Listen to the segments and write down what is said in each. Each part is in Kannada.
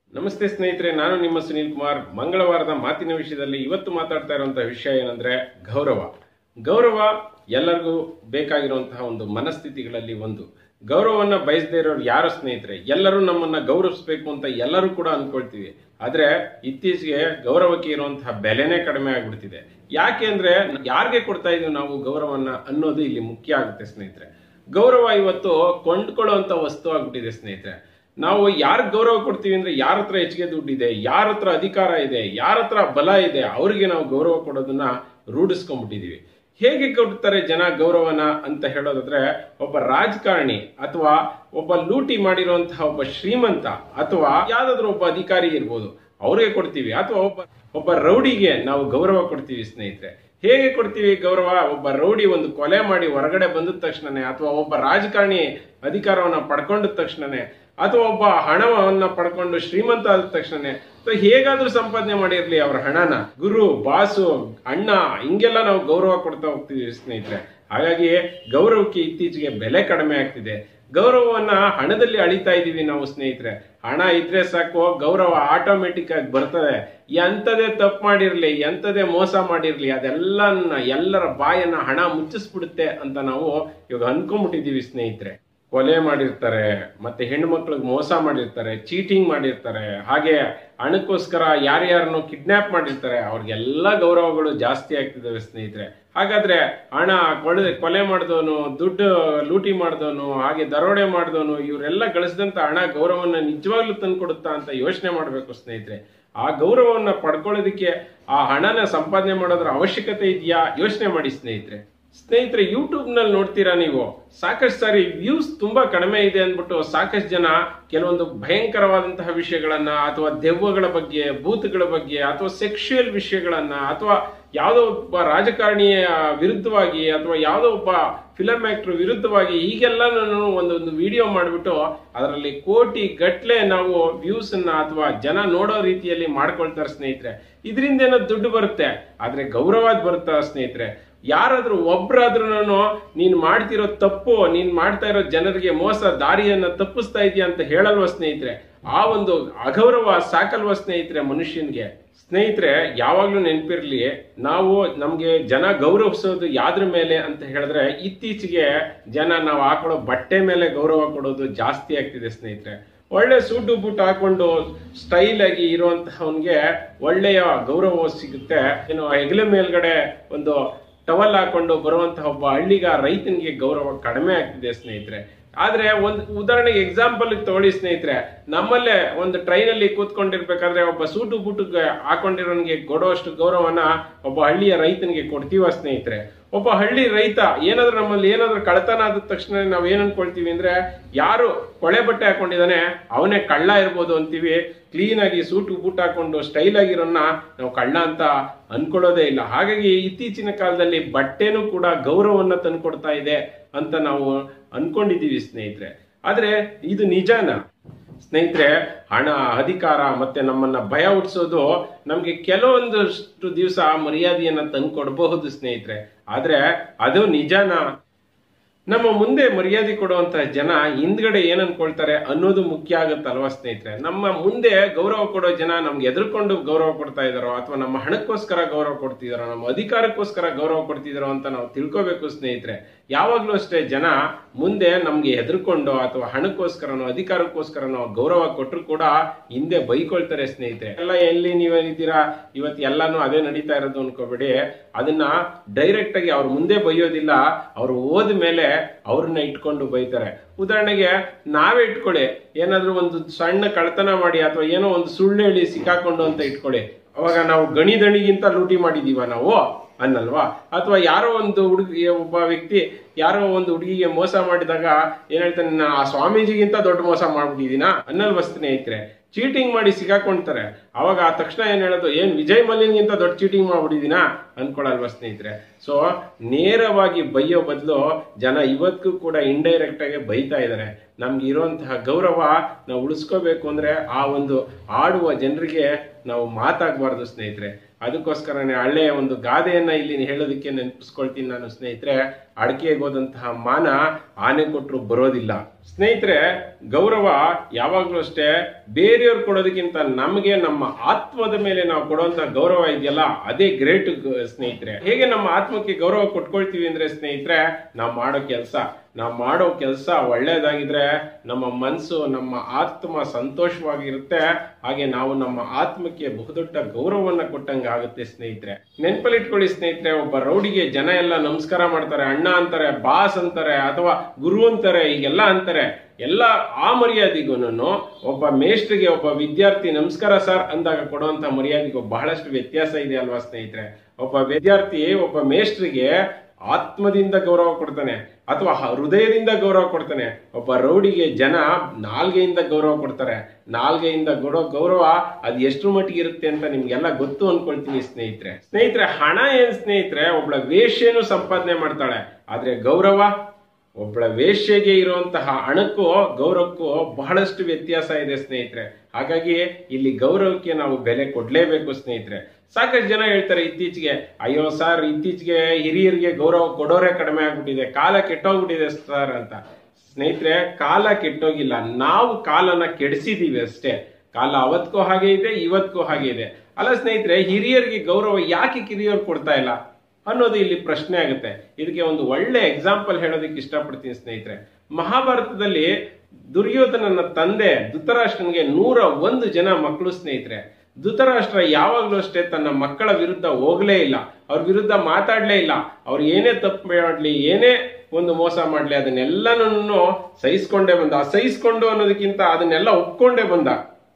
ನಮಸ್ತೆ ಸ್ನೇಹಿತರೆ ನಾನು ನಿಮ್ಮ ಸುನೀಲ್ ಕುಮಾರ್ ಮಂಗಳವಾರದ ಮಾತಿನ ವಿಷಯದಲ್ಲಿ ಇವತ್ತು ಮಾತಾಡ್ತಾ ಇರುವಂತಹ ವಿಷಯ ಏನಂದ್ರೆ ಗೌರವ ಗೌರವ ಎಲ್ಲರಿಗೂ ಬೇಕಾಗಿರುವಂತಹ ಒಂದು ಮನಸ್ಥಿತಿಗಳಲ್ಲಿ ಒಂದು ಗೌರವವನ್ನ ಬಯಸದೇ ಇರೋರು ಯಾರು ಸ್ನೇಹಿತರೆ ಎಲ್ಲರೂ ನಮ್ಮನ್ನ ಗೌರವಿಸಬೇಕು ಅಂತ ಎಲ್ಲರೂ ಕೂಡ ಅನ್ಕೊಳ್ತೀವಿ ಆದ್ರೆ ಇತ್ತೀಚೆಗೆ ಗೌರವಕ್ಕೆ ಇರುವಂತಹ ಬೆಲೆನೇ ಕಡಿಮೆ ಆಗ್ಬಿಡ್ತಿದೆ ಯಾಕೆ ಅಂದ್ರೆ ಯಾರಿಗೆ ಕೊಡ್ತಾ ಇದೀವಿ ನಾವು ಗೌರವನ್ನ ಅನ್ನೋದು ಇಲ್ಲಿ ಮುಖ್ಯ ಆಗುತ್ತೆ ಸ್ನೇಹಿತರೆ ಗೌರವ ಇವತ್ತು ಕೊಂಡ್ಕೊಳ್ಳುವಂತ ವಸ್ತು ಆಗ್ಬಿಟ್ಟಿದೆ ಸ್ನೇಹಿತರೆ ನಾವು ಯಾರ ಗೌರವ ಕೊಡ್ತೀವಿ ಅಂದ್ರೆ ಯಾರ ಹತ್ರ ಹೆಚ್ಚಿಗೆ ದುಡ್ಡಿದೆ ಯಾರ ಹತ್ರ ಅಧಿಕಾರ ಇದೆ ಯಾರ ಹತ್ರ ಬಲ ಇದೆ ಅವರಿಗೆ ನಾವು ಗೌರವ ಕೊಡೋದನ್ನ ರೂಢಿಸ್ಕೊಂಡ್ಬಿಟ್ಟಿದೀವಿ ಹೇಗೆ ಕೊಡ್ತಾರೆ ಜನ ಗೌರವನ ಅಂತ ಹೇಳೋದಾದ್ರೆ ಒಬ್ಬ ರಾಜಕಾರಣಿ ಅಥವಾ ಒಬ್ಬ ಲೂಟಿ ಮಾಡಿರುವಂತಹ ಒಬ್ಬ ಶ್ರೀಮಂತ ಅಥವಾ ಯಾವ್ದಾದ್ರು ಒಬ್ಬ ಅಧಿಕಾರಿ ಇರ್ಬೋದು ಅವ್ರಿಗೆ ಕೊಡ್ತೀವಿ ಅಥವಾ ಒಬ್ಬ ಒಬ್ಬ ರೌಡಿಗೆ ನಾವು ಗೌರವ ಕೊಡ್ತೀವಿ ಸ್ನೇಹಿತರೆ ಹೇಗೆ ಕೊಡ್ತೀವಿ ಗೌರವ ಒಬ್ಬ ರೌಡಿ ಒಂದು ಕೊಲೆ ಮಾಡಿ ಹೊರಗಡೆ ಬಂದ ತಕ್ಷಣನೇ ಅಥವಾ ಒಬ್ಬ ರಾಜಕಾರಣಿ ಅಧಿಕಾರವನ್ನ ಪಡ್ಕೊಂಡ ತಕ್ಷಣನೇ ಅಥವಾ ಒಬ್ಬ ಹಣವನ್ನ ಪಡ್ಕೊಂಡು ಶ್ರೀಮಂತ ಆದ ತಕ್ಷಣನೇ ಅಥವಾ ಹೇಗಾದ್ರೂ ಸಂಪಾದನೆ ಮಾಡಿರ್ಲಿ ಅವ್ರ ಹಣನ ಗುರು ಬಾಸು ಅಣ್ಣ ಹಿಂಗೆಲ್ಲ ನಾವು ಗೌರವ ಕೊಡ್ತಾ ಹೋಗ್ತೀವಿ ಸ್ನೇಹಿತರೆ ಹಾಗಾಗಿ ಗೌರವಕ್ಕೆ ಇತ್ತೀಚೆಗೆ ಬೆಲೆ ಕಡಿಮೆ ಆಗ್ತಿದೆ ಗೌರವವನ್ನ ಹಣದಲ್ಲಿ ಅಳಿತಾ ಇದೀವಿ ನಾವು ಸ್ನೇಹಿತರೆ ಹಣ ಇದ್ರೆ ಸಾಕು ಗೌರವ ಆಟೋಮೆಟಿಕ್ ಆಗಿ ಬರ್ತದೆ ಎಂತದೇ ತಪ್ಪು ಮಾಡಿರ್ಲಿ ಎಂತದೇ ಮೋಸ ಮಾಡಿರ್ಲಿ ಅದೆಲ್ಲನ್ನ ಎಲ್ಲರ ಬಾಯನ್ನ ಹಣ ಮುಚ್ಚಿಸ್ಬಿಡುತ್ತೆ ಅಂತ ನಾವು ಇವಾಗ ಅನ್ಕೊಂಡ್ಬಿಟ್ಟಿದೀವಿ ಸ್ನೇಹಿತರೆ ಕೊಲೆ ಮಾಡಿರ್ತಾರೆ ಮತ್ತೆ ಹೆಣ್ಣು ಮಕ್ಳಿಗೆ ಮೋಸ ಮಾಡಿರ್ತಾರೆ ಚೀಟಿಂಗ್ ಮಾಡಿರ್ತಾರೆ ಹಾಗೆ ಹಣಕ್ಕೋಸ್ಕರ ಯಾರ್ಯಾರನ್ನು ಕಿಡ್ನಾಪ್ ಮಾಡಿರ್ತಾರೆ ಅವ್ರಿಗೆಲ್ಲ ಗೌರವಗಳು ಜಾಸ್ತಿ ಆಗ್ತಿದ್ದಾವೆ ಸ್ನೇಹಿತರೆ ಹಾಗಾದ್ರೆ ಹಣ ಕೊಳೆ ಕೊಲೆ ಮಾಡಿದವನು ದುಡ್ಡು ಲೂಟಿ ಮಾಡಿದವನು ಹಾಗೆ ದರೋಡೆ ಮಾಡಿದವನು ಇವರೆಲ್ಲ ಗಳಿಸಿದಂತ ಹಣ ಗೌರವನ್ನ ನಿಜವಾಗ್ಲೂ ತಂದ್ಕೊಡುತ್ತಾ ಅಂತ ಯೋಚನೆ ಮಾಡಬೇಕು ಸ್ನೇಹಿತರೆ ಆ ಗೌರವವನ್ನ ಪಡ್ಕೊಳ್ಳೋದಕ್ಕೆ ಆ ಹಣನ ಸಂಪಾದನೆ ಮಾಡೋದ್ರ ಅವಶ್ಯಕತೆ ಇದೆಯಾ ಯೋಚನೆ ಮಾಡಿ ಸ್ನೇಹಿತರೆ ಸ್ನೇಹಿತರೆ ಯೂಟ್ಯೂಬ್ ನಲ್ಲಿ ನೋಡ್ತೀರಾ ನೀವು ಸಾಕಷ್ಟು ಸಾರಿ ವ್ಯೂಸ್ ತುಂಬಾ ಕಡಿಮೆ ಇದೆ ಅಂದ್ಬಿಟ್ಟು ಸಾಕಷ್ಟು ಜನ ಕೆಲವೊಂದು ಭಯಂಕರವಾದಂತಹ ವಿಷಯಗಳನ್ನ ಅಥವಾ ದೆವ್ವಗಳ ಬಗ್ಗೆ ಭೂತಗಳ ಬಗ್ಗೆ ಅಥವಾ ಸೆಕ್ಷುಯಲ್ ವಿಷಯಗಳನ್ನ ಅಥವಾ ಯಾವುದೋ ಒಬ್ಬ ರಾಜಕಾರಣಿಯ ವಿರುದ್ಧವಾಗಿ ಅಥವಾ ಯಾವುದೋ ಒಬ್ಬ ಫಿಲಂ ಆಕ್ಟರ್ ವಿರುದ್ಧವಾಗಿ ಹೀಗೆಲ್ಲ ನಾನು ಒಂದೊಂದು ವಿಡಿಯೋ ಮಾಡಿಬಿಟ್ಟು ಅದರಲ್ಲಿ ಕೋಟಿ ಗಟ್ಲೆ ನಾವು ವ್ಯೂಸ್ ಅನ್ನ ಅಥವಾ ಜನ ನೋಡೋ ರೀತಿಯಲ್ಲಿ ಮಾಡ್ಕೊಳ್ತಾರೆ ಸ್ನೇಹಿತರೆ ಇದರಿಂದ ಏನೋ ದುಡ್ಡು ಬರುತ್ತೆ ಆದ್ರೆ ಗೌರವ ಬರುತ್ತಾ ಸ್ನೇಹಿತರೆ ಯಾರಾದ್ರೂ ಒಬ್ರಾದ್ರೂ ನೀನ್ ಮಾಡ್ತಿರೋ ತಪ್ಪು ನೀನ್ ಮಾಡ್ತಾ ಇರೋ ಜನರಿಗೆ ಮೋಸ ದಾರಿಯನ್ನ ತಪ್ಪಿಸ್ತಾ ಇದೆಯಾ ಅಂತ ಹೇಳಲ್ವ ಸ್ನೇಹಿತರೆ ಆ ಒಂದು ಅಗೌರವ ಸಾಕಲ್ವ ಸ್ನೇಹಿತರೆ ಮನುಷ್ಯನ್ಗೆ ಸ್ನೇಹಿತರೆ ಯಾವಾಗ್ಲೂ ನೆನಪಿರ್ಲಿ ನಾವು ನಮ್ಗೆ ಜನ ಗೌರವಿಸೋದು ಯಾವ್ದ್ರ ಮೇಲೆ ಅಂತ ಹೇಳಿದ್ರೆ ಇತ್ತೀಚೆಗೆ ಜನ ನಾವು ಹಾಕೊಳ್ಳೋ ಬಟ್ಟೆ ಮೇಲೆ ಗೌರವ ಕೊಡೋದು ಜಾಸ್ತಿ ಆಗ್ತಿದೆ ಸ್ನೇಹಿತರೆ ಒಳ್ಳೆ ಸೂಟು ಬೂಟ್ ಹಾಕೊಂಡು ಸ್ಟೈಲ್ ಆಗಿ ಇರುವಂತಹವನ್ಗೆ ಒಳ್ಳೆಯ ಗೌರವ ಸಿಗುತ್ತೆ ಏನು ಹೆಗಲ ಮೇಲ್ಗಡೆ ಒಂದು ಟವಲ್ ಹಾಕೊಂಡು ಬರುವಂತಹ ಒಬ್ಬ ಹಳ್ಳಿಗ ರೈತನಿಗೆ ಗೌರವ ಕಡಿಮೆ ಆಗ್ತಿದೆ ಸ್ನೇಹಿತರೆ ಆದ್ರೆ ಒಂದು ಉದಾಹರಣೆಗೆ ಎಕ್ಸಾಂಪಲ್ ತಗೊಳ್ಳಿ ಸ್ನೇಹಿತರೆ ನಮ್ಮಲ್ಲೇ ಒಂದು ಟ್ರೈನ್ ಅಲ್ಲಿ ಕೂತ್ಕೊಂಡಿರ್ಬೇಕಾದ್ರೆ ಒಬ್ಬ ಸೂಟು ಬೂಟು ಹಾಕೊಂಡಿರೋನ್ಗೆ ಕೊಡುವಷ್ಟು ಗೌರವನ ಒಬ್ಬ ಹಳ್ಳಿಯ ರೈತನಿಗೆ ಕೊಡ್ತೀವ ಸ್ನೇಹಿತರೆ ಒಬ್ಬ ಹಳ್ಳಿ ರೈತ ಏನಾದ್ರೂ ನಮ್ಮಲ್ಲಿ ಏನಾದ್ರೂ ಕಳತನ ಆದ ತಕ್ಷಣ ನಾವ್ ಏನ್ ಅನ್ಕೊಳ್ತೀವಿ ಅಂದ್ರೆ ಯಾರು ಕೊಳೆ ಬಟ್ಟೆ ಹಾಕೊಂಡಿದಾನೆ ಅವನೇ ಕಳ್ಳ ಇರ್ಬೋದು ಅಂತೀವಿ ಕ್ಲೀನ್ ಆಗಿ ಸೂಟು ಬೂಟ್ ಹಾಕೊಂಡು ಸ್ಟೈಲ್ ಆಗಿರೋನ್ನ ನಾವು ಕಳ್ಳ ಅಂತ ಅನ್ಕೊಳ್ಳೋದೇ ಇಲ್ಲ ಹಾಗಾಗಿ ಇತ್ತೀಚಿನ ಕಾಲದಲ್ಲಿ ಬಟ್ಟೆನೂ ಕೂಡ ಗೌರವವನ್ನ ತಂದ್ಕೊಡ್ತಾ ಇದೆ ಅಂತ ನಾವು ಅನ್ಕೊಂಡಿದೀವಿ ಸ್ನೇಹಿತರೆ ಆದ್ರೆ ಇದು ನಿಜಾನ ಸ್ನೇಹಿತರೆ ಹಣ ಅಧಿಕಾರ ಮತ್ತೆ ನಮ್ಮನ್ನ ಭಯ ಹುಟ್ಟಿಸೋದು ನಮ್ಗೆ ಕೆಲವೊಂದಷ್ಟು ದಿವಸ ಮರ್ಯಾದೆಯನ್ನ ತಂದ್ಕೊಡ್ಬಹುದು ಸ್ನೇಹಿತರೆ ಆದ್ರೆ ಅದು ನಿಜಾನ ನಮ್ಮ ಮುಂದೆ ಮರ್ಯಾದೆ ಕೊಡುವಂತಹ ಜನ ಹಿಂದ್ಗಡೆ ಏನ್ ಅನ್ಕೊಳ್ತಾರೆ ಅನ್ನೋದು ಮುಖ್ಯ ಆಗುತ್ತಲ್ವಾ ಸ್ನೇಹಿತರೆ ನಮ್ಮ ಮುಂದೆ ಗೌರವ ಕೊಡೋ ಜನ ನಮ್ಗೆ ಎದುರ್ಕೊಂಡು ಗೌರವ ಕೊಡ್ತಾ ಇದಾರೋ ಅಥವಾ ನಮ್ಮ ಹಣಕ್ಕೋಸ್ಕರ ಗೌರವ ಕೊಡ್ತಿದಾರೋ ನಮ್ಮ ಅಧಿಕಾರಕ್ಕೋಸ್ಕರ ಗೌರವ ಕೊಡ್ತಿದಾರೋ ಅಂತ ನಾವು ತಿಳ್ಕೋಬೇಕು ಸ್ನೇಹಿತರೆ ಯಾವಾಗ್ಲೂ ಅಷ್ಟೇ ಜನ ಮುಂದೆ ನಮ್ಗೆ ಹೆದರ್ಕೊಂಡು ಅಥವಾ ಹಣಕ್ಕೋಸ್ಕರನೋ ಅಧಿಕಾರಕ್ಕೋಸ್ಕರನೋ ಗೌರವ ಕೊಟ್ಟರು ಕೂಡ ಹಿಂದೆ ಬೈಕೊಳ್ತಾರೆ ಸ್ನೇಹಿತರೆ ಎಲ್ಲ ಎಲ್ಲಿ ನೀವೇನಿದ್ದೀರಾ ಇವತ್ತು ಎಲ್ಲಾನು ಅದೇ ನಡೀತಾ ಇರೋದು ಅನ್ಕೋಬೇಡಿ ಅದನ್ನ ಡೈರೆಕ್ಟ್ ಆಗಿ ಅವ್ರ ಮುಂದೆ ಬೈಯೋದಿಲ್ಲ ಅವ್ರು ಹೋದ ಮೇಲೆ ಅವ್ರನ್ನ ಇಟ್ಕೊಂಡು ಬೈತಾರೆ ಉದಾಹರಣೆಗೆ ನಾವೇ ಇಟ್ಕೊಳ್ಳಿ ಏನಾದ್ರೂ ಒಂದು ಸಣ್ಣ ಕಳ್ತನ ಮಾಡಿ ಅಥವಾ ಏನೋ ಒಂದು ಸುಳ್ಳು ಹೇಳಿ ಸಿಕ್ಕಾಕೊಂಡು ಅಂತ ಇಟ್ಕೊಳ್ಳಿ ಅವಾಗ ನಾವು ಗಣಿ ದಣಿಗಿಂತ ಲೂಟಿ ಮಾಡಿದೀವ ನಾವು ಅನ್ನಲ್ವಾ ಅಥವಾ ಯಾರೋ ಒಂದು ಹುಡುಗಿ ಒಬ್ಬ ವ್ಯಕ್ತಿ ಯಾರೋ ಒಂದು ಹುಡುಗಿಗೆ ಮೋಸ ಮಾಡಿದಾಗ ಏನ್ ಹೇಳ್ತಾನೆ ನಾ ಆ ಸ್ವಾಮೀಜಿಗಿಂತ ದೊಡ್ಡ ಮೋಸ ಮಾಡ್ಬಿಟ್ಟಿದೀನ ಅನ್ನಲ್ವ ಸ್ನೇಹಿತರೆ ಚೀಟಿಂಗ್ ಮಾಡಿ ಸಿಗಾಕೊಂತಾರೆ ಅವಾಗ ಆ ತಕ್ಷಣ ಏನ್ ಹೇಳೋದು ಏನ್ ವಿಜಯ್ ಮಲ್ಯನ್ಗಿಂತ ದೊಡ್ಡ ಚೀಟಿಂಗ್ ಮಾಡ್ಬಿಟ್ಟಿದೀನ ಅನ್ಕೊಳಲ್ವಾ ಸ್ನೇಹಿತರೆ ಸೊ ನೇರವಾಗಿ ಬೈಯೋ ಬದಲು ಜನ ಇವತ್ತಿಗೂ ಕೂಡ ಇಂಡೈರೆಕ್ಟ್ ಆಗಿ ಬೈತಾ ಇದ್ದಾರೆ ನಮ್ಗೆ ಇರುವಂತಹ ಗೌರವ ನಾವು ಉಳಿಸ್ಕೋಬೇಕು ಅಂದ್ರೆ ಆ ಒಂದು ಆಡುವ ಜನರಿಗೆ ನಾವು ಮಾತಾಗಬಾರ್ದು ಸ್ನೇಹಿತರೆ ಅದಕ್ಕೋಸ್ಕರನೇ ಹಳೆಯ ಒಂದು ಗಾದೆಯನ್ನ ಇಲ್ಲಿ ಹೇಳೋದಕ್ಕೆ ನೆನಪಿಸ್ಕೊಳ್ತೀನಿ ನಾನು ಸ್ನೇಹಿತರೆ ಅಡಕೆಗೆ ಹೋದಂತಹ ಮಾನ ಆನೆ ಕೊಟ್ಟರು ಬರೋದಿಲ್ಲ ಸ್ನೇಹಿತರೆ ಗೌರವ ಯಾವಾಗ್ಲೂ ಅಷ್ಟೇ ಬೇರೆಯವ್ರು ಕೊಡೋದಕ್ಕಿಂತ ನಮಗೆ ನಮ್ಮ ಆತ್ಮದ ಮೇಲೆ ನಾವು ಕೊಡುವಂತ ಗೌರವ ಇದೆಯಲ್ಲ ಅದೇ ಗ್ರೇಟ್ ಸ್ನೇಹಿತರೆ ಹೇಗೆ ನಮ್ಮ ಆತ್ಮಕ್ಕೆ ಗೌರವ ಕೊಟ್ಕೊಳ್ತೀವಿ ಅಂದ್ರೆ ಸ್ನೇಹಿತರೆ ನಾವು ಮಾಡೋ ಕೆಲಸ ನಾವು ಮಾಡೋ ಕೆಲಸ ಒಳ್ಳೇದಾಗಿದ್ರೆ ನಮ್ಮ ಮನಸ್ಸು ನಮ್ಮ ಆತ್ಮ ಸಂತೋಷವಾಗಿರುತ್ತೆ ಹಾಗೆ ನಾವು ನಮ್ಮ ಆತ್ಮಕ್ಕೆ ಬಹುದೊಡ್ಡ ಗೌರವವನ್ನ ಕೊಟ್ಟಂಗೆ ಆಗುತ್ತೆ ಸ್ನೇಹಿತರೆ ನೆನ್ಪಲ್ಲಿ ಇಟ್ಕೊಳ್ಳಿ ಸ್ನೇಹಿತರೆ ಒಬ್ಬ ರೌಡಿಗೆ ಜನ ಎಲ್ಲ ನಮಸ್ಕಾರ ಮಾಡ್ತಾರೆ ಅಣ್ಣ ಅಂತಾರೆ ಬಾಸ್ ಅಂತಾರೆ ಅಥವಾ ಗುರು ಅಂತಾರೆ ಈಗೆಲ್ಲ ಅಂತಾರೆ ಎಲ್ಲ ಆ ಮರ್ಯಾದೆಗೂ ಒಬ್ಬ ಮೇಷ್ಟ್ರಿಗೆ ಒಬ್ಬ ವಿದ್ಯಾರ್ಥಿ ನಮಸ್ಕಾರ ಸರ್ ಅಂದಾಗ ಕೊಡುವಂತ ಮರ್ಯಾದೆಗೂ ಬಹಳಷ್ಟು ವ್ಯತ್ಯಾಸ ಇದೆ ಅಲ್ವಾ ಸ್ನೇಹಿತರೆ ಒಬ್ಬ ವಿದ್ಯಾರ್ಥಿ ಒಬ್ಬ ಮೇಷ್ಟ್ರಿಗೆ ಆತ್ಮದಿಂದ ಗೌರವ ಕೊಡ್ತಾನೆ ಅಥವಾ ಹೃದಯದಿಂದ ಗೌರವ ಕೊಡ್ತಾನೆ ಒಬ್ಬ ರೌಡಿಗೆ ಜನ ನಾಲ್ಗೆಯಿಂದ ಗೌರವ ಕೊಡ್ತಾರೆ ನಾಲ್ಗೆಯಿಂದ ಗೌರವ ಗೌರವ ಅದು ಎಷ್ಟು ಮಟ್ಟಿಗೆ ಇರುತ್ತೆ ಅಂತ ನಿಮ್ಗೆಲ್ಲ ಗೊತ್ತು ಅನ್ಕೊಳ್ತೀನಿ ಸ್ನೇಹಿತರೆ ಸ್ನೇಹಿತರೆ ಹಣ ಏನ್ ಸ್ನೇಹಿತರೆ ಒಬ್ಳ ವೇಶ್ಯನು ಸಂಪಾದನೆ ಮಾಡ್ತಾಳೆ ಆದ್ರೆ ಗೌರವ ಒಬ್ಬಳ ವೇಶ್ಯೆಗೆ ಇರುವಂತಹ ಹಣಕ್ಕೂ ಗೌರವಕ್ಕೂ ಬಹಳಷ್ಟು ವ್ಯತ್ಯಾಸ ಇದೆ ಸ್ನೇಹಿತರೆ ಹಾಗಾಗಿ ಇಲ್ಲಿ ಗೌರವಕ್ಕೆ ನಾವು ಬೆಲೆ ಕೊಡ್ಲೇಬೇಕು ಸ್ನೇಹಿತರೆ ಸಾಕಷ್ಟು ಜನ ಹೇಳ್ತಾರೆ ಇತ್ತೀಚೆಗೆ ಅಯ್ಯೋ ಸರ್ ಇತ್ತೀಚೆಗೆ ಹಿರಿಯರಿಗೆ ಗೌರವ ಕೊಡೋರೆ ಕಡಿಮೆ ಆಗ್ಬಿಟ್ಟಿದೆ ಕಾಲ ಕೆಟ್ಟೋಗ್ಬಿಟ್ಟಿದೆ ಸರ್ ಅಂತ ಸ್ನೇಹಿತರೆ ಕಾಲ ಕೆಟ್ಟೋಗಿಲ್ಲ ನಾವು ಕಾಲನ ಕೆಡಿಸಿದೀವಿ ಅಷ್ಟೇ ಕಾಲ ಅವತ್ಗೂ ಹಾಗೆ ಇದೆ ಇವತ್ಗೂ ಹಾಗೆ ಇದೆ ಅಲ್ಲ ಸ್ನೇಹಿತರೆ ಹಿರಿಯರಿಗೆ ಗೌರವ ಯಾಕೆ ಕಿರಿಯರು ಕೊಡ್ತಾ ಇಲ್ಲ ಅನ್ನೋದು ಇಲ್ಲಿ ಪ್ರಶ್ನೆ ಆಗುತ್ತೆ ಇದಕ್ಕೆ ಒಂದು ಒಳ್ಳೆ ಎಕ್ಸಾಂಪಲ್ ಹೇಳೋದಕ್ಕೆ ಇಷ್ಟಪಡ್ತೀನಿ ಸ್ನೇಹಿತರೆ ಮಹಾಭಾರತದಲ್ಲಿ ದುರ್ಯೋಧನನ ತಂದೆ ಧೃತರಾಷ್ಟ್ರನಿಗೆ ನೂರ ಒಂದು ಜನ ಮಕ್ಕಳು ಸ್ನೇಹಿತರೆ ಧೃತರಾಷ್ಟ್ರ ಯಾವಾಗ್ಲೂ ಅಷ್ಟೇ ತನ್ನ ಮಕ್ಕಳ ವಿರುದ್ಧ ಹೋಗ್ಲೇ ಇಲ್ಲ ಅವ್ರ ವಿರುದ್ಧ ಮಾತಾಡ್ಲೇ ಇಲ್ಲ ಅವ್ರು ಏನೇ ತಪ್ಪು ಮಾಡ್ಲಿ ಏನೇ ಒಂದು ಮೋಸ ಮಾಡ್ಲಿ ಅದನ್ನೆಲ್ಲನೂ ಸಹಿಸ್ಕೊಂಡೇ ಬಂದ ಆ ಸಹಿಸ್ಕೊಂಡು ಅನ್ನೋದಕ್ಕಿಂತ ಅದನ್ನೆಲ್ಲ ಒಪ್ಕೊಂಡೇ ಬಂದ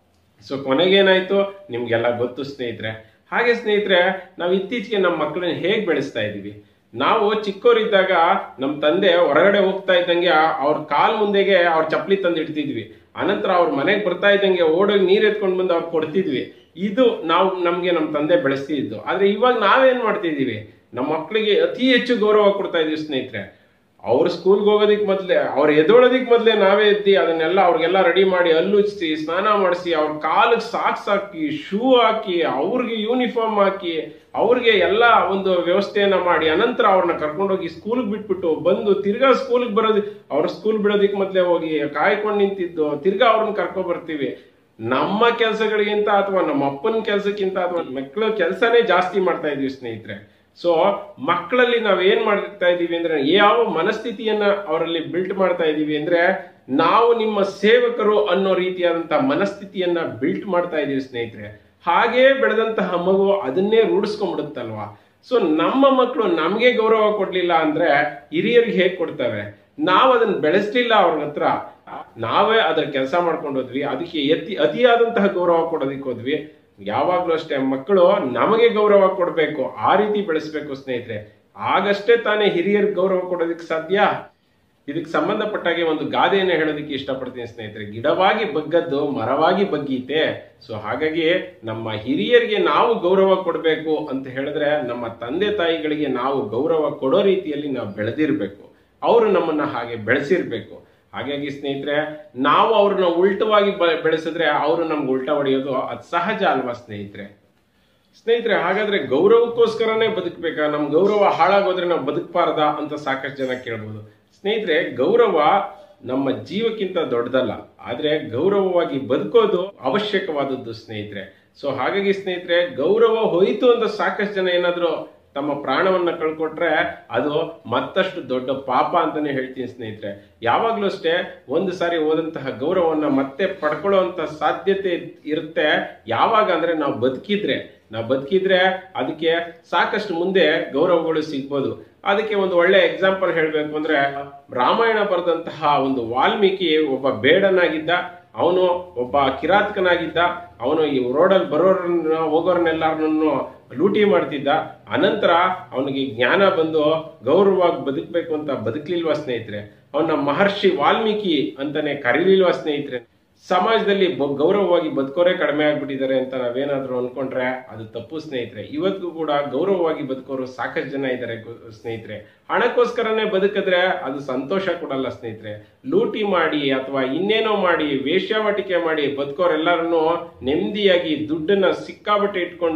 ಸೊ ಕೊನೆಗೇನಾಯ್ತು ನಿಮ್ಗೆಲ್ಲ ಗೊತ್ತು ಸ್ನೇಹಿತರೆ ಹಾಗೆ ಸ್ನೇಹಿತರೆ ನಾವು ಇತ್ತೀಚೆಗೆ ನಮ್ಮ ಮಕ್ಕಳನ್ನ ಹೇಗೆ ಬೆಳೆಸ್ತಾ ಇದೀವಿ ನಾವು ಚಿಕ್ಕವರಿದ್ದಾಗ ನಮ್ಮ ತಂದೆ ಹೊರಗಡೆ ಹೋಗ್ತಾ ಇದ್ದಂಗೆ ಅವ್ರ ಕಾಲ್ ಮುಂದೆಗೆ ಅವ್ರ ಚಪ್ಪಲಿ ತಂದು ಇಡ್ತಿದ್ವಿ ಅನಂತರ ಅವ್ರ ಮನೆಗೆ ಬರ್ತಾ ಇದ್ದಂಗೆ ಓಡೋಗಿ ನೀರ್ ಎತ್ಕೊಂಡು ಬಂದು ಅವ್ರು ಕೊಡ್ತಿದ್ವಿ ಇದು ನಾವು ನಮ್ಗೆ ನಮ್ಮ ತಂದೆ ಬೆಳೆಸ್ತಿದ್ದು ಆದ್ರೆ ಇವಾಗ ನಾವೇನ್ ಮಾಡ್ತಿದೀವಿ ನಮ್ಮ ಮಕ್ಕಳಿಗೆ ಅತಿ ಹೆಚ್ಚು ಗೌರವ ಕೊಡ್ತಾ ಇದೀವಿ ಸ್ನೇಹಿತರೆ ಅವ್ರ ಸ್ಕೂಲ್ಗೆ ಹೋಗೋದಿಕ್ ಮೊದ್ಲೇ ಅವ್ರ ಎದೋಳೋದಿಕ್ ಮೊದ್ಲೇ ನಾವೇ ಎದ್ದಿ ಅದನ್ನೆಲ್ಲ ಅವ್ರಿಗೆಲ್ಲ ರೆಡಿ ಮಾಡಿ ಹಲ್ಲುಚ್ಚಿಸಿ ಸ್ನಾನ ಮಾಡಿಸಿ ಅವ್ರ ಕಾಲಿಗೆ ಸಾಕ್ಸ್ ಹಾಕಿ ಶೂ ಹಾಕಿ ಅವ್ರಿಗೆ ಯೂನಿಫಾರ್ಮ್ ಹಾಕಿ ಅವ್ರಿಗೆ ಎಲ್ಲ ಒಂದು ವ್ಯವಸ್ಥೆಯನ್ನ ಮಾಡಿ ಅನಂತರ ಅವ್ರನ್ನ ಕರ್ಕೊಂಡೋಗಿ ಸ್ಕೂಲ್ಗೆ ಬಿಟ್ಬಿಟ್ಟು ಬಂದು ತಿರ್ಗಾ ಸ್ಕೂಲ್ಗೆ ಬರೋದು ಅವ್ರ ಸ್ಕೂಲ್ ಬಿಡೋದಿಕ್ ಮೊದ್ಲೇ ಹೋಗಿ ಕಾಯ್ಕೊಂಡು ನಿಂತಿದ್ದು ತಿರ್ಗಾ ಅವ್ರನ್ನ ಕರ್ಕೊ ಬರ್ತೀವಿ ನಮ್ಮ ಕೆಲಸಗಳಿಗಿಂತ ಅಥವಾ ನಮ್ಮ ಅಪ್ಪನ ಕೆಲಸಕ್ಕಿಂತ ಅಥವಾ ಮಕ್ಕಳ ಕೆಲಸನೇ ಜಾಸ್ತಿ ಮಾಡ್ತಾ ಇದೀವಿ ಸ್ನೇಹಿತರೆ ಸೊ ಮಕ್ಕಳಲ್ಲಿ ನಾವ್ ಏನ್ ಮಾಡ್ತಾ ಇದೀವಿ ಅಂದ್ರೆ ಯಾವ ಮನಸ್ಥಿತಿಯನ್ನ ಅವರಲ್ಲಿ ಬಿಲ್ಟ್ ಮಾಡ್ತಾ ಇದೀವಿ ಅಂದ್ರೆ ನಾವು ನಿಮ್ಮ ಸೇವಕರು ಅನ್ನೋ ರೀತಿಯಾದಂತಹ ಮನಸ್ಥಿತಿಯನ್ನ ಬಿಲ್ಟ್ ಮಾಡ್ತಾ ಇದೀವಿ ಸ್ನೇಹಿತರೆ ಹಾಗೇ ಬೆಳೆದಂತಹ ಮಗು ಅದನ್ನೇ ರೂಢಿಸ್ಕೊಂಡ್ಬಿಡುತ್ತಲ್ವಾ ಸೊ ನಮ್ಮ ಮಕ್ಕಳು ನಮ್ಗೆ ಗೌರವ ಕೊಡ್ಲಿಲ್ಲ ಅಂದ್ರೆ ಹಿರಿಯರಿಗೆ ಹೇಗ್ ಕೊಡ್ತವೆ ನಾವು ಅದನ್ನ ಬೆಳೆಸ್ಲಿಲ್ಲ ಅವ್ರ ಹತ್ರ ನಾವೇ ಅದ್ರ ಕೆಲಸ ಮಾಡ್ಕೊಂಡು ಹೋದ್ವಿ ಅದಕ್ಕೆ ಎತ್ತಿ ಅತಿಯಾದಂತಹ ಗೌರವ ಕೊಡೋದಕ್ಕೆ ಹೋದ್ವಿ ಯಾವಾಗ್ಲೂ ಅಷ್ಟೇ ಮಕ್ಕಳು ನಮಗೆ ಗೌರವ ಕೊಡ್ಬೇಕು ಆ ರೀತಿ ಬೆಳೆಸ್ಬೇಕು ಸ್ನೇಹಿತರೆ ಆಗಷ್ಟೇ ತಾನೇ ಹಿರಿಯರ್ ಗೌರವ ಕೊಡೋದಕ್ಕೆ ಸಾಧ್ಯ ಇದಕ್ಕೆ ಸಂಬಂಧಪಟ್ಟಾಗೆ ಒಂದು ಗಾದೆಯನ್ನು ಹೇಳೋದಕ್ಕೆ ಇಷ್ಟಪಡ್ತೀನಿ ಸ್ನೇಹಿತರೆ ಗಿಡವಾಗಿ ಬಗ್ಗದ್ದು ಮರವಾಗಿ ಬಗ್ಗೀತೆ ಸೊ ಹಾಗಾಗಿ ನಮ್ಮ ಹಿರಿಯರಿಗೆ ನಾವು ಗೌರವ ಕೊಡಬೇಕು ಅಂತ ಹೇಳಿದ್ರೆ ನಮ್ಮ ತಂದೆ ತಾಯಿಗಳಿಗೆ ನಾವು ಗೌರವ ಕೊಡೋ ರೀತಿಯಲ್ಲಿ ನಾವು ಬೆಳೆದಿರ್ಬೇಕು ಅವರು ನಮ್ಮನ್ನ ಹಾಗೆ ಬೆಳೆಸಿರ್ಬೇಕು ಹಾಗಾಗಿ ಸ್ನೇಹಿತರೆ ನಾವು ಅವ್ರನ್ನ ಉಲ್ಟವಾಗಿ ಬ- ಬೆಳೆಸಿದ್ರೆ ಅವರು ನಮ್ಗೆ ಉಲ್ಟ ಹೊಡೆಯೋದು ಅದು ಸಹಜ ಅಲ್ವಾ ಸ್ನೇಹಿತರೆ ಸ್ನೇಹಿತರೆ ಹಾಗಾದ್ರೆ ಗೌರವಕ್ಕೋಸ್ಕರನೇ ಬದುಕಬೇಕಾ ನಮ್ ಗೌರವ ಹಾಳಾಗೋದ್ರೆ ನಾವು ಬದುಕಬಾರ್ದಾ ಅಂತ ಸಾಕಷ್ಟು ಜನ ಕೇಳ್ಬೋದು ಸ್ನೇಹಿತರೆ ಗೌರವ ನಮ್ಮ ಜೀವಕ್ಕಿಂತ ದೊಡ್ಡದಲ್ಲ ಆದ್ರೆ ಗೌರವವಾಗಿ ಬದುಕೋದು ಅವಶ್ಯಕವಾದದ್ದು ಸ್ನೇಹಿತರೆ ಸೊ ಹಾಗಾಗಿ ಸ್ನೇಹಿತರೆ ಗೌರವ ಹೋಯಿತು ಅಂತ ಸಾಕಷ್ಟು ಜನ ಏನಾದ್ರು ತಮ್ಮ ಪ್ರಾಣವನ್ನ ಕಳ್ಕೊಟ್ರೆ ಅದು ಮತ್ತಷ್ಟು ದೊಡ್ಡ ಪಾಪ ಅಂತಾನೆ ಹೇಳ್ತೀನಿ ಸ್ನೇಹಿತರೆ ಯಾವಾಗ್ಲೂ ಅಷ್ಟೇ ಒಂದು ಸಾರಿ ಹೋದಂತಹ ಗೌರವವನ್ನ ಮತ್ತೆ ಪಡ್ಕೊಳ್ಳುವಂತ ಸಾಧ್ಯತೆ ಇರುತ್ತೆ ಯಾವಾಗ ಅಂದ್ರೆ ನಾವು ಬದುಕಿದ್ರೆ ನಾವು ಬದುಕಿದ್ರೆ ಅದಕ್ಕೆ ಸಾಕಷ್ಟು ಮುಂದೆ ಗೌರವಗಳು ಸಿಗ್ಬೋದು ಅದಕ್ಕೆ ಒಂದು ಒಳ್ಳೆ ಎಕ್ಸಾಂಪಲ್ ಹೇಳ್ಬೇಕು ಅಂದ್ರೆ ರಾಮಾಯಣ ಬರೆದಂತಹ ಒಂದು ವಾಲ್ಮೀಕಿ ಒಬ್ಬ ಬೇಡನಾಗಿದ್ದ ಅವನು ಒಬ್ಬ ಕಿರಾತಕನಾಗಿದ್ದ ಅವನು ಈ ರೋಡಲ್ಲಿ ಬರೋರನ್ನ ಹೋಗೋರ್ನೆಲ್ಲಾರನ್ನು ಲೂಟಿ ಮಾಡ್ತಿದ್ದ ಅನಂತರ ಅವನಿಗೆ ಜ್ಞಾನ ಬಂದು ಗೌರವವಾಗಿ ಬದುಕಬೇಕು ಅಂತ ಬದುಕಲಿಲ್ವಾ ಸ್ನೇಹಿತರೆ ಅವನ ಮಹರ್ಷಿ ವಾಲ್ಮೀಕಿ ಅಂತಾನೆ ಕರೀಲಿಲ್ವಾ ಸ್ನೇಹಿತರೆ ಸಮಾಜದಲ್ಲಿ ಬ- ಗೌರವವಾಗಿ ಬದುಕೋರೇ ಕಡಿಮೆ ಆಗ್ಬಿಟ್ಟಿದ್ದಾರೆ ಅಂತ ನಾವೇನಾದ್ರೂ ಅನ್ಕೊಂಡ್ರೆ ಅದು ತಪ್ಪು ಸ್ನೇಹಿತರೆ ಇವತ್ತಿಗೂ ಕೂಡ ಗೌರವವಾಗಿ ಬದುಕೋರು ಸಾಕಷ್ಟು ಜನ ಇದ್ದಾರೆ ಗೊ- ಸ್ನೇಹಿತರೆ ಹಣಕ್ಕೋಸ್ಕರನೇ ಬದುಕಿದ್ರೆ ಅದು ಸಂತೋಷ ಕೊಡಲ್ಲ ಸ್ನೇಹಿತರೆ ಲೂಟಿ ಮಾಡಿ ಅಥವಾ ಇನ್ನೇನೋ ಮಾಡಿ ವೇಶ್ಯಾವಟಿಕೆ ಮಾಡಿ ಬದುಕೋರೆಲ್ಲರನ್ನು ನೆಮ್ಮದಿಯಾಗಿ ದುಡ್ಡನ್ನ ಸಿಕ್ಕಾಬಟ್ಟೆ ಇಟ್ಕೊಂಡು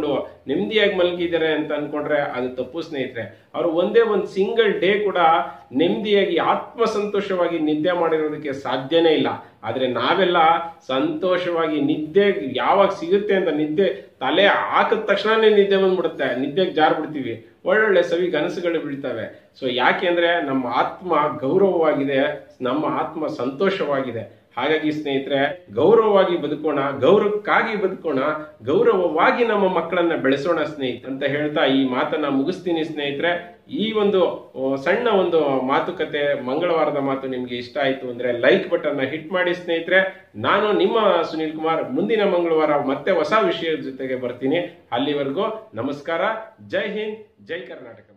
ನೆಮ್ಮದಿಯಾಗಿ ಮಲಗಿದ್ದಾರೆ ಅಂತ ಅನ್ಕೊಂಡ್ರೆ ಅದು ತಪ್ಪು ಸ್ನೇಹಿತರೆ ಅವರು ಒಂದೇ ಒಂದು ಸಿಂಗಲ್ ಡೇ ಕೂಡ ನೆಮ್ಮದಿಯಾಗಿ ಆತ್ಮ ಸಂತೋಷವಾಗಿ ನಿದ್ದೆ ಮಾಡಿರೋದಕ್ಕೆ ಸಾಧ್ಯನೇ ಇಲ್ಲ ಆದ್ರೆ ನಾವೆಲ್ಲ ಸಂತೋಷವಾಗಿ ನಿದ್ದೆ ಯಾವಾಗ ಸಿಗುತ್ತೆ ಅಂತ ನಿದ್ದೆ ತಲೆ ಹಾಕಿದ ತಕ್ಷಣನೇ ನಿದ್ದೆ ಬಂದ್ಬಿಡುತ್ತೆ ನಿದ್ದೆಗೆ ಜಾರ್ ಬಿಡ್ತೀವಿ ಒಳ್ಳೊಳ್ಳೆ ಸವಿ ಕನಸುಗಳು ಬೀಳ್ತವೆ ಸೊ ಯಾಕೆ ಅಂದ್ರೆ ನಮ್ಮ ಆತ್ಮ ಗೌರವವಾಗಿದೆ ನಮ್ಮ ಆತ್ಮ ಸಂತೋಷವಾಗಿದೆ ಹಾಗಾಗಿ ಸ್ನೇಹಿತರೆ ಗೌರವವಾಗಿ ಬದುಕೋಣ ಗೌರವಕ್ಕಾಗಿ ಬದುಕೋಣ ಗೌರವವಾಗಿ ನಮ್ಮ ಮಕ್ಕಳನ್ನ ಬೆಳೆಸೋಣ ಸ್ನೇಹಿತರೆ ಅಂತ ಹೇಳ್ತಾ ಈ ಮಾತನ್ನ ಮುಗಿಸ್ತೀನಿ ಸ್ನೇಹಿತರೆ ಈ ಒಂದು ಆ, ಸಣ್ಣ ಒಂದು ಮಾತುಕತೆ ಮಂಗಳವಾರದ ಮಾತು ನಿಮ್ಗೆ ಇಷ್ಟ ಆಯ್ತು ಅಂದ್ರೆ ಲೈಕ್ ಬಟನ್ ಹಿಟ್ ಮಾಡಿ ಸ್ನೇಹಿತರೆ ನಾನು ನಿಮ್ಮ ಸುನೀಲ್ ಕುಮಾರ್ ಮುಂದಿನ ಮಂಗಳವಾರ ಮತ್ತೆ ಹೊಸ ವಿಷಯದ ಜೊತೆಗೆ ಬರ್ತೀನಿ ಅಲ್ಲಿವರೆಗೂ ನಮಸ್ಕಾರ ಜೈ ಹಿಂದ್ ಜೈ ಕರ್ನಾಟಕ